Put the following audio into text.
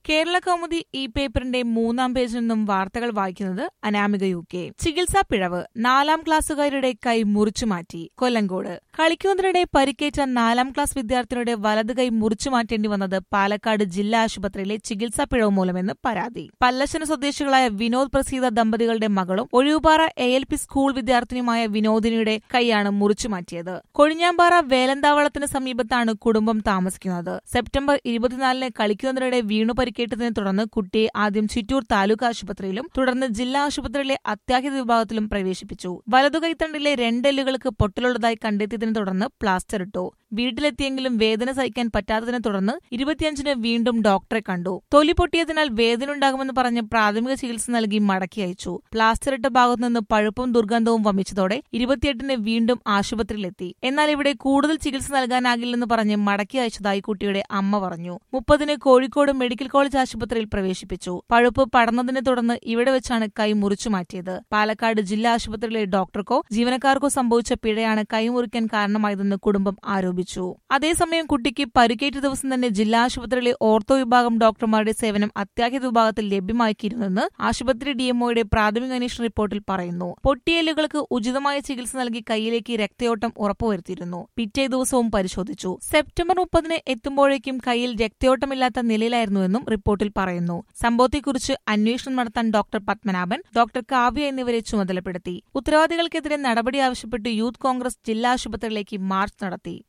കേരള കൗമുദി ഈ പേപ്പറിന്റെ മൂന്നാം പേജിൽ നിന്നും വാർത്തകൾ വായിക്കുന്നത് അനാമിക യു കെ ചികിത്സാ പിഴവ് നാലാം ക്ലാസ്സുകാരുടെ കൈ മുറിച്ചുമാറ്റി കൊല്ലങ്കോട് കളിക്കുന്നതിനിടെ പരിക്കേറ്റ നാലാം ക്ലാസ് വിദ്യാർത്ഥിനിയുടെ വലത് കൈ മുറിച്ചുമാറ്റേണ്ടി വന്നത് പാലക്കാട് ജില്ലാ ആശുപത്രിയിലെ ചികിത്സാ പിഴവ് മൂലമെന്ന് പരാതി പല്ലശ്ശന സ്വദേശികളായ വിനോദ് പ്രസീത ദമ്പതികളുടെ മകളും Ozhivupara A L P school വിദ്യാർത്ഥിനിയുമായ വിനോദിനിയുടെ കൈയാണ് മുറിച്ചുമാറ്റിയത് കൊഴിഞ്ഞാമ്പാറ വേലന്താവളത്തിന് സമീപത്താണ് കുടുംബം താമസിക്കുന്നത് സെപ്റ്റംബർ ഇരുപത്തിനാലിന് കളിക്കുന്നതിനിടെ വീണു പരിക്കേറ്റതിനെ തുടർന്ന് കുട്ടിയെ ആദ്യം ചിറ്റൂർ താലൂക്ക് ആശുപത്രിയിലും തുടർന്ന് ജില്ലാ ആശുപത്രിയിലെ അത്യാഹിത വിഭാഗത്തിലും പ്രവേശിപ്പിച്ചു വലതു കൈത്തണ്ടിലെ രണ്ടെല്ലുകൾക്ക് പൊട്ടലുള്ളതായി കണ്ടെത്തിയതിനെ തുടർന്ന് പ്ലാസ്റ്റർ ഇട്ടു വീട്ടിലെത്തിയെങ്കിലും വേദന സഹിക്കാൻ പറ്റാത്തതിനെ തുടർന്ന് ഇരുപത്തിയഞ്ചിന് വീണ്ടും ഡോക്ടറെ കണ്ടു തൊലി പൊട്ടിയതിനാൽ വേദന ഉണ്ടാകുമെന്ന് പറഞ്ഞ് പ്രാഥമിക ചികിത്സ നൽകി മടക്കി അയച്ചു പ്ലാസ്റ്റർ ഇട്ട ഭാഗത്തുനിന്ന് പഴുപ്പും ദുർഗന്ധവും വമിച്ചതോടെ ഇരുപത്തിയെട്ടിന് വീണ്ടും ആശുപത്രിയിലെത്തി എന്നാൽ ഇവിടെ കൂടുതൽ ചികിത്സ നൽകാനാകില്ലെന്ന് പറഞ്ഞ് മടക്കി അയച്ചതായി കുട്ടിയുടെ അമ്മ പറഞ്ഞു മുപ്പതിന് കോഴിക്കോട് മെഡിക്കൽ കോളേജ് ആശുപത്രിയിൽ പ്രവേശിപ്പിച്ചു പഴുപ്പ് പടർന്നതിനെ തുടർന്ന് ഇവിടെ വെച്ചാണ് കൈ മുറിച്ചു മാറ്റിയത് പാലക്കാട് ജില്ലാ ആശുപത്രിയിലെ ഡോക്ടർക്കോ ജീവനക്കാർക്കോ സംഭവിച്ച പിഴയാണ് കൈ മുറിക്കാൻ കാരണമായതെന്ന് കുടുംബം ആരോപിച്ചു അതേസമയം കുട്ടിക്ക് പരിക്കേറ്റ ദിവസം തന്നെ ജില്ലാ ആശുപത്രിയിലെ ഓർത്തോ വിഭാഗം ഡോക്ടർമാരുടെ സേവനം അത്യാഹിത വിഭാഗത്തിൽ ലഭ്യമാക്കിയിരുന്നെന്ന് ആശുപത്രി ഡിഎംഒയുടെ പ്രാഥമിക അന്വേഷണ റിപ്പോർട്ടിൽ പറയുന്നു പൊട്ടിയെല്ലുകൾക്ക് ഉചിതമായ ചികിത്സ നൽകി കൈയിലേക്ക് രക്തയോട്ടം ഉറപ്പുവരുത്തിയിരുന്നു പിറ്റേ ദിവസവും പരിശോധിച്ചു സെപ്റ്റംബർ മുപ്പതിന് എത്തുമ്പോഴേക്കും കൈയിൽ രക്തയോട്ടമില്ലാത്ത നിലയിലായിരുന്നുവെന്നും റിപ്പോർട്ടിൽ പറയുന്നു സംഭവത്തെക്കുറിച്ച് അന്വേഷണം നടത്താൻ ഡോക്ടർ പത്മനാഭൻ ഡോക്ടർ കാവ്യ എന്നിവരെ ചുമതലപ്പെടുത്തി ഉത്തരവാദികൾക്കെതിരെ നടപടി ആവശ്യപ്പെട്ട് യൂത്ത് കോൺഗ്രസ് ജില്ലാ ആശുപത്രിയിലേക്ക് മാർച്ച് നടത്തി